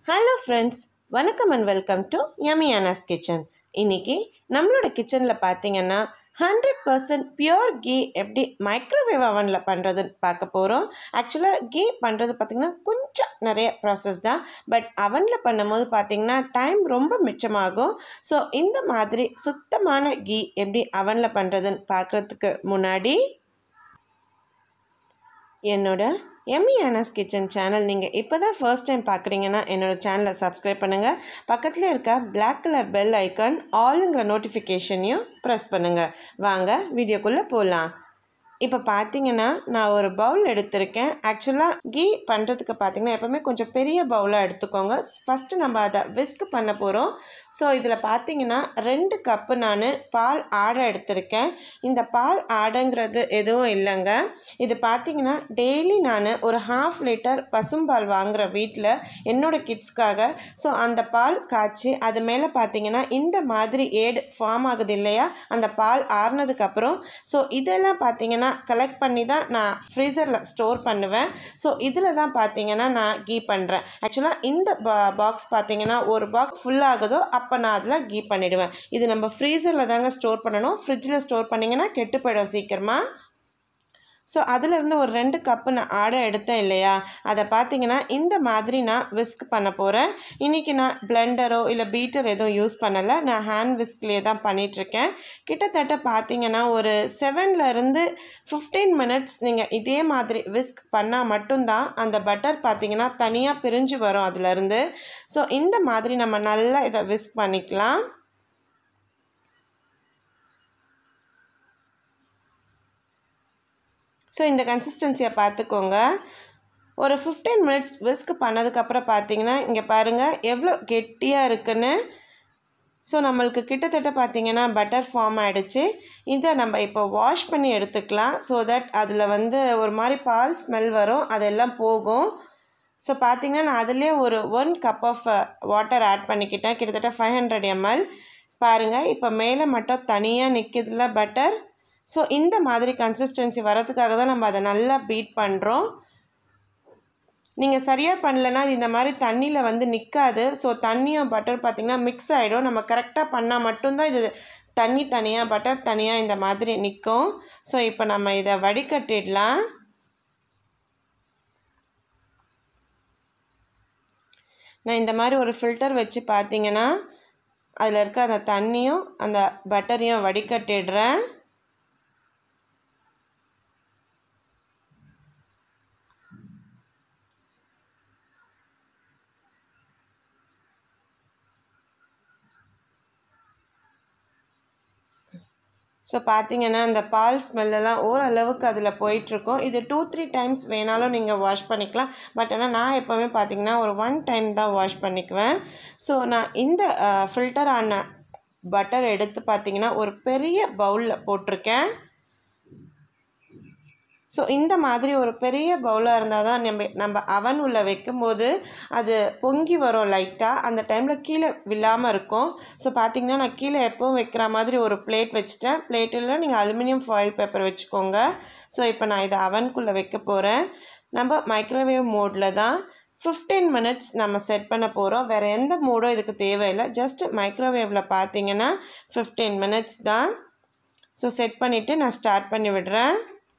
hello friends வணக்கம் and welcome to யமியானாஸ் kitchen இன்னைக்கு நம்மளோட கிச்சனில் பார்த்தீங்கன்னா ஹண்ட்ரட் பர்சன்ட் பியோர் கீ எப்படி மைக்ரோவேவ் அவனில் பண்ணுறதுன்னு பார்க்க போகிறோம் ஆக்சுவலாக கீ பண்ணுறது பார்த்திங்கன்னா கொஞ்சம் நிறைய ப்ராசஸ் தான் பட் அவனில் பண்ணும்போது பார்த்திங்கன்னா டைம் ரொம்ப மிச்சமாகும் ஸோ இந்த மாதிரி சுத்தமான கீ எப்படி அவனில் பண்ணுறதுன்னு பார்க்குறதுக்கு முன்னாடி என்னோட எம்மி ஆனாஸ் கிச்சன் சேனல் நீங்கள் இப்போ தான் ஃபர்ஸ்ட் டைம் பார்க்குறீங்கன்னா என்னோட சேனலை சப்ஸ்கிரைப் பண்ணுங்கள் பக்கத்தில் இருக்க Black கலர் பெல் ஐக்கான் ஆளுங்கிற நோட்டிஃபிகேஷனையும் ப்ரெஸ் பண்ணுங்கள் வாங்க வீடியோக்குள்ளே போகலாம் இப்போ பார்த்தீங்கன்னா நான் ஒரு பவுல் எடுத்திருக்கேன் ஆக்சுவலாக கீ பண்ணுறதுக்கு பார்த்தீங்கன்னா எப்போவுமே கொஞ்சம் பெரிய பவுலாக எடுத்துக்கோங்க ஃபஸ்ட்டு நம்ம அதை விஸ்க் பண்ண போகிறோம் ஸோ இதில் பார்த்தீங்கன்னா ரெண்டு கப்பு நான் பால் ஆடை எடுத்திருக்கேன் இந்த பால் ஆடைங்கிறது எதுவும் இல்லைங்க இது பார்த்தீங்கன்னா டெய்லி நான் ஒரு ஹாஃப் லிட்டர் பசும்பால் வாங்குகிற வீட்டில் என்னோட கிட்ஸ்க்காக ஸோ அந்த பால் காய்ச்சி அது மேலே பார்த்தீங்கன்னா இந்த மாதிரி ஏடு ஃபார்ம் ஆகுது இல்லையா அந்த பால் ஆறுனதுக்கப்புறம் ஸோ இதெல்லாம் பார்த்தீங்கன்னா கலெக்ட் பண்ணி தான் நான் ஃப்ரீசரில் ஸ்டோர் பண்ணுவேன் ஸோ இதில் தான் பார்த்தீங்கன்னா நான் கீ பண்ணுறேன் ஆக்சுவலாக இந்த பா பாக்ஸ் பார்த்தீங்கன்னா ஒரு பாக்ஸ் ஃபுல் ஆகுதோ அப்போ நான் அதில் கீ பண்ணிவிடுவேன் இது நம்ம ஃப்ரீசரில் தாங்க ஸ்டோர் பண்ணணும் ஃப்ரிட்ஜில் ஸ்டோர் பண்ணிங்கன்னா கெட்டு போயிடும் சீக்கிரமாக ஸோ அதிலிருந்து ஒரு ரெண்டு கப்பு நான் ஆடை எடுத்தேன் இல்லையா அதை பார்த்தீங்கன்னா இந்த மாதிரி நான் விஸ்க் பண்ண போகிறேன் இன்றைக்கி நான் பிளெண்டரோ இல்லை பீட்டர் எதுவும் யூஸ் பண்ணலை நான் ஹேண்ட் விஸ்க்லேயே தான் பண்ணிகிட்ருக்கேன் கிட்டத்தட்ட பார்த்தீங்கன்னா ஒரு செவன்லேருந்து ஃபிஃப்டீன் மினிட்ஸ் நீங்கள் இதே மாதிரி விஸ்க் பண்ணால் மட்டும்தான் அந்த பட்டர் பார்த்தீங்கன்னா தனியாக பிரிஞ்சு வரும் அதுலேருந்து ஸோ இந்த மாதிரி நம்ம நல்லா இதை விஸ்க் பண்ணிக்கலாம் ஸோ இந்த கன்சிஸ்டன்சியை பார்த்துக்கோங்க ஒரு ஃபிஃப்டீன் மினிட்ஸ் விஸ்க் பண்ணதுக்கப்புறம் பார்த்தீங்கன்னா இங்கே பாருங்கள் எவ்வளோ கெட்டியாக இருக்குன்னு ஸோ நம்மளுக்கு கிட்டத்தட்ட பார்த்தீங்கன்னா பட்டர் ஃபார்ம் ஆகிடுச்சு இதை நம்ம இப்போ வாஷ் பண்ணி எடுத்துக்கலாம் ஸோ தட் அதில் வந்து ஒரு மாதிரி பால் ஸ்மெல் வரும் அதெல்லாம் போகும் ஸோ பார்த்தீங்கன்னா நான் அதுலேயே ஒரு one cup of water add பண்ணிக்கிட்டேன் கிட்டத்தட்ட ஃபைவ் ஹண்ட்ரட் எம்எல் பாருங்கள் இப்போ மேலே மட்டும் தனியாக நிற்கிதுல பட்டர் ஸோ இந்த மாதிரி கன்சிஸ்டன்சி வரதுக்காக தான் நம்ம அதை நல்லா பீட் பண்ணுறோம் நீங்கள் சரியாக பண்ணலன்னா இது இந்த மாதிரி தண்ணியில் வந்து நிற்காது ஸோ தண்ணியும் பட்டர் பார்த்திங்கன்னா மிக்ஸ் ஆகிடும் நம்ம கரெக்டாக பண்ணால் மட்டும்தான் இது தண்ணி தனியாக பட்டர் தனியாக இந்த மாதிரி நிற்கும் ஸோ இப்போ நம்ம இதை வடிகட்டிடலாம் நான் இந்த மாதிரி ஒரு ஃபில்டர் வச்சு பார்த்தீங்கன்னா அதில் இருக்க அந்த தண்ணியும் அந்த பட்டரையும் வடிகட்டிடுறேன் ஸோ பார்த்தீங்கன்னா இந்த பால் ஸ்மெல்லெல்லாம் ஓரளவுக்கு அதில் போயிட்டுருக்கோம் இது டூ த்ரீ டைம்ஸ் வேணாலும் நீங்கள் வாஷ் பண்ணிக்கலாம் பட் ஆனால் நான் எப்போவுமே பார்த்தீங்கன்னா ஒரு ஒன் டைம் தான் வாஷ் பண்ணிக்குவேன் ஸோ நான் இந்த ஃபில்டர் ஆன பட்டர் எடுத்து பார்த்தீங்கன்னா ஒரு பெரிய பவுலில் போட்டிருக்கேன் ஸோ இந்த மாதிரி ஒரு பெரிய பவுலாக இருந்தால் தான் நம்ம நம்ம அவன் உள்ளே வைக்கும்போது அது பொங்கி வரும் லைட்டாக அந்த டைமில் கீழே விழாமல் இருக்கும் ஸோ பார்த்திங்கன்னா நான் கீழே எப்பவும் வைக்கிற மாதிரி ஒரு பிளேட் வச்சுட்டேன் பிளேட்டில் நீங்கள் அலுமினியம் ஃபாயில் பேப்பர் வச்சுக்கோங்க ஸோ இப்போ நான் இதை அவனுக்குள்ளே வைக்க போகிறேன் நம்ம மைக்ரோவேவ் மோடில் தான் ஃபிஃப்டீன் மினிட்ஸ் நம்ம செட் பண்ண போகிறோம் வேறு எந்த மோடும் இதுக்கு தேவையில்லை ஜஸ்ட் மைக்ரோவேவில் பார்த்தீங்கன்னா ஃபிஃப்டீன் மினிட்ஸ் தான் ஸோ செட் பண்ணிவிட்டு நான் ஸ்டார்ட் பண்ணி விடுறேன்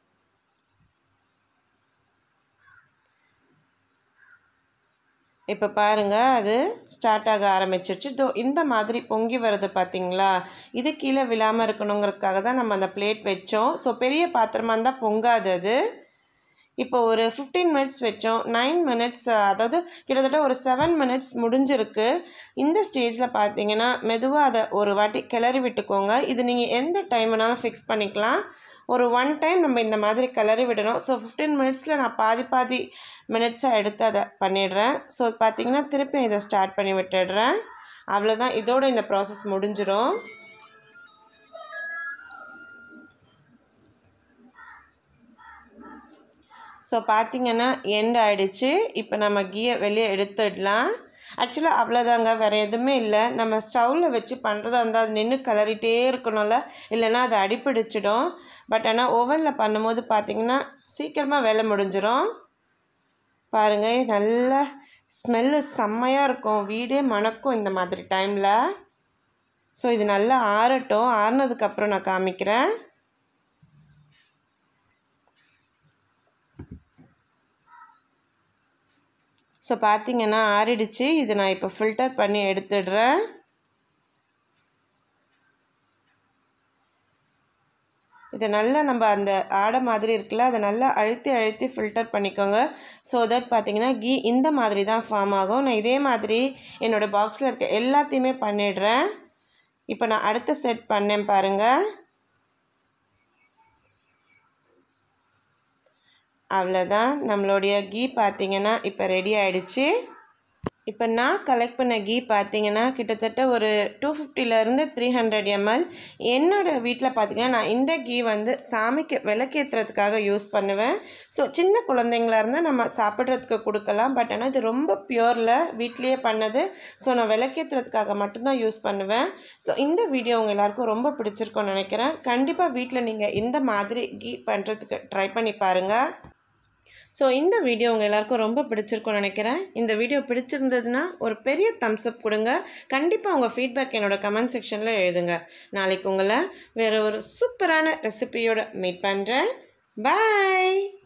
இப்போ பாருங்கள் அது ஸ்டார்ட் ஆக ஆரம்பிச்சிருச்சு தோ இந்த மாதிரி பொங்கி வருது பார்த்தீங்களா இது கீழே விழாமல் இருக்கணுங்கிறதுக்காக தான் நம்ம அந்த பிளேட் வச்சோம் ஸோ பெரிய பாத்திரமாக இருந்தால் பொங்காது அது இப்போ ஒரு ஃபிஃப்டீன் மினிட்ஸ் வச்சோம் நைன் மினிட்ஸ் அதாவது கிட்டத்தட்ட ஒரு செவன் மினிட்ஸ் முடிஞ்சிருக்கு இந்த ஸ்டேஜில் பார்த்தீங்கன்னா மெதுவாக அதை ஒரு வாட்டி கிளறி விட்டுக்கோங்க இது நீங்கள் எந்த டைம் வேணாலும் ஃபிக்ஸ் பண்ணிக்கலாம் ஒரு ஒன் டைம் நம்ம இந்த மாதிரி கிளறி விடணும் ஸோ ஃபிஃப்டீன் மினிட்ஸில் நான் பாதி பாதி மினிட்ஸாக எடுத்து அதை பண்ணிடுறேன் ஸோ பார்த்தீங்கன்னா திருப்பி இதை ஸ்டார்ட் பண்ணி விட்டுடுறேன் அவ்வளோதான் இதோட இந்த ப்ராசஸ் முடிஞ்சிடும் ஸோ பார்த்தீங்கன்னா எண்ட் ஆகிடுச்சு இப்போ நம்ம கீயை வெளியே எடுத்துடலாம் ஆக்சுவலாக அவ்வளோதாங்க வேறு எதுவுமே இல்லை நம்ம ஸ்டவ்வில் வச்சு பண்ணுறதா இருந்தால் அது நின்று கிளறிட்டே இருக்கணும்ல இல்லைன்னா அது அடிப்பிடிச்சிடும் பட் ஆனால் ஓவனில் பண்ணும்போது பார்த்திங்கன்னா சீக்கிரமாக வேலை முடிஞ்சிடும் பாருங்கள் நல்லா ஸ்மெல்லு செம்மையாக இருக்கும் வீடே மணக்கும் இந்த மாதிரி டைமில் ஸோ இது நல்லா ஆறட்டும் ஆறுனதுக்கப்புறம் நான் காமிக்கிறேன் ஸோ பார்த்தீங்கன்னா ஆறிடுச்சு இது நான் இப்போ ஃபில்டர் பண்ணி எடுத்துடுறேன் இது நல்லா நம்ம அந்த ஆடை மாதிரி இருக்குல்ல அதை நல்லா அழுத்தி அழுத்தி ஃபில்டர் பண்ணிக்கோங்க ஸோ தட் பார்த்தீங்கன்னா கீ இந்த மாதிரி தான் ஃபார்ம் ஆகும் நான் இதே மாதிரி என்னோடய பாக்ஸில் இருக்க எல்லாத்தையுமே பண்ணிடுறேன் இப்போ நான் அடுத்த செட் பண்ணேன் பாருங்கள் அவ்வளோதான் நம்மளுடைய கீ பார்த்தீங்கன்னா இப்போ ரெடி ஆகிடுச்சு இப்போ நான் கலெக்ட் பண்ண கீ பார்த்தீங்கன்னா கிட்டத்தட்ட ஒரு டூ ஃபிஃப்டிலேருந்து த்ரீ ஹண்ட்ரட் எம்எல் என்னோடய வீட்டில் பார்த்தீங்கன்னா நான் இந்த கீ வந்து சாமிக்கு விளக்கேற்றுறதுக்காக யூஸ் பண்ணுவேன் ஸோ சின்ன குழந்தைங்களா இருந்தால் நம்ம சாப்பிட்றதுக்கு கொடுக்கலாம் பட் ஆனால் இது ரொம்ப பியூரில் வீட்லேயே பண்ணது ஸோ நான் விளக்கேற்றுறதுக்காக மட்டும்தான் யூஸ் பண்ணுவேன் ஸோ இந்த வீடியோ உங்கள் எல்லாருக்கும் ரொம்ப பிடிச்சிருக்கும்னு நினைக்கிறேன் கண்டிப்பாக வீட்டில் நீங்கள் இந்த மாதிரி கீ பண்ணுறதுக்கு ட்ரை பண்ணி பாருங்கள் ஸோ இந்த வீடியோ உங்கள் எல்லாருக்கும் ரொம்ப பிடிச்சிருக்கும்னு நினைக்கிறேன் இந்த வீடியோ பிடிச்சிருந்ததுன்னா ஒரு பெரிய தம்ஸ் அப் கொடுங்க கண்டிப்பாக உங்கள் ஃபீட்பேக் என்னோட கமெண்ட் செக்ஷனில் எழுதுங்க நாளைக்கு உங்களை வேறு ஒரு சூப்பரான ரெசிபியோட மீட் பண்ணுறேன் பாய்